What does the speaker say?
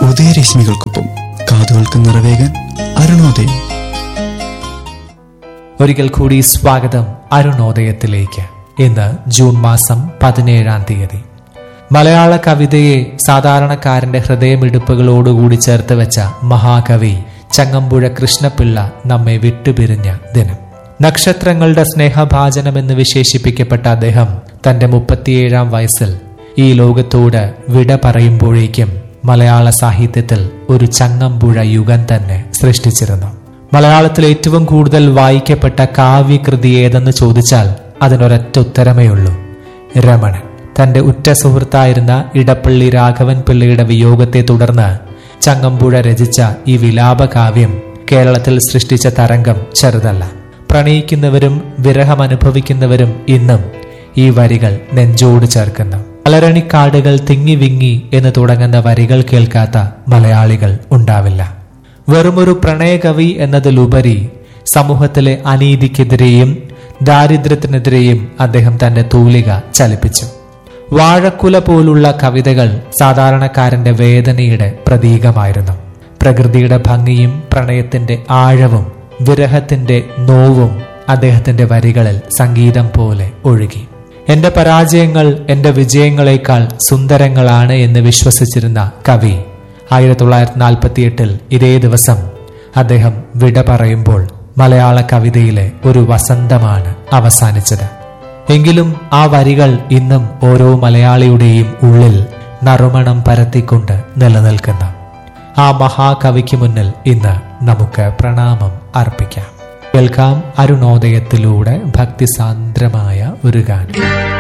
ഉദയരശ്മികൾക്കൊപ്പം കാതുകൾക്ക് നിറവേകാൻ അരുണോദയം ഒരിക്കൽ കൂടി സ്വാഗതം അരുണോദയത്തിലേക്ക് ഇന്ന് ജൂൺ മാസം പതിനേഴാം തീയതി മലയാള കവിതയെ സാധാരണക്കാരന്റെ ഹൃദയമിടിപ്പുകളോടുകൂടി ചേർത്ത് വെച്ച മഹാകവി ചങ്ങമ്പുഴ കൃഷ്ണപിള്ള നമ്മെ വിട്ടുപിരിഞ്ഞ ദിനം നക്ഷത്രങ്ങളുടെ സ്നേഹഭാജനം എന്ന് വിശേഷിപ്പിക്കപ്പെട്ട അദ്ദേഹം തന്റെ മുപ്പത്തിയേഴാം വയസ്സിൽ ഈ ലോകത്തോട് വിട പറയുമ്പോഴേക്കും മലയാള സാഹിത്യത്തിൽ ഒരു ചങ്ങമ്പുഴ യുഗം തന്നെ സൃഷ്ടിച്ചിരുന്നു മലയാളത്തിൽ ഏറ്റവും കൂടുതൽ വായിക്കപ്പെട്ട കാവ്യകൃതി ഏതെന്ന് ചോദിച്ചാൽ അതിനൊരൊറ്റ ഉത്തരമേ ഉള്ളൂ രമണൻ തന്റെ ഉറ്റ സുഹൃത്തായിരുന്ന ഇടപ്പള്ളി രാഘവൻ പിള്ളയുടെ വിയോഗത്തെ തുടർന്ന് ചങ്ങമ്പുഴ രചിച്ച ഈ വിലാപകാവ്യം കേരളത്തിൽ സൃഷ്ടിച്ച തരംഗം ചെറുതല്ല പ്രണയിക്കുന്നവരും വിരഹമനുഭവിക്കുന്നവരും ഇന്നും ഈ വരികൾ നെഞ്ചോട് ചേർക്കുന്നു അലരണിക്കാടുകൾ തിങ്ങി വിങ്ങി എന്ന് തുടങ്ങുന്ന വരികൾ കേൾക്കാത്ത മലയാളികൾ ഉണ്ടാവില്ല വെറുമൊരു പ്രണയകവി എന്നതിലുപരി സമൂഹത്തിലെ അനീതിക്കെതിരെയും ദാരിദ്ര്യത്തിനെതിരെയും അദ്ദേഹം തന്റെ തൂലിക ചലിപ്പിച്ചു വാഴക്കുല പോലുള്ള കവിതകൾ സാധാരണക്കാരന്റെ വേദനയുടെ പ്രതീകമായിരുന്നു പ്രകൃതിയുടെ ഭംഗിയും പ്രണയത്തിന്റെ ആഴവും വിരഹത്തിന്റെ നോവും അദ്ദേഹത്തിന്റെ വരികളിൽ സംഗീതം പോലെ ഒഴുകി എന്റെ പരാജയങ്ങൾ എന്റെ വിജയങ്ങളെക്കാൾ സുന്ദരങ്ങളാണ് എന്ന് വിശ്വസിച്ചിരുന്ന കവി ആയിരത്തി തൊള്ളായിരത്തി നാൽപ്പത്തി എട്ടിൽ ഇതേ ദിവസം അദ്ദേഹം വിട പറയുമ്പോൾ മലയാള കവിതയിലെ ഒരു വസന്തമാണ് അവസാനിച്ചത് എങ്കിലും ആ വരികൾ ഇന്നും ഓരോ മലയാളിയുടെയും ഉള്ളിൽ നറുമണം പരത്തിക്കൊണ്ട് നിലനിൽക്കുന്ന ആ മഹാകവിക്ക് മുന്നിൽ ഇന്ന് നമുക്ക് പ്രണാമം അർപ്പിക്കാം കേൾക്കാം അരുണോദയത്തിലൂടെ ഭക്തിസാന്ദ്രമായ ഒരു ഗാനം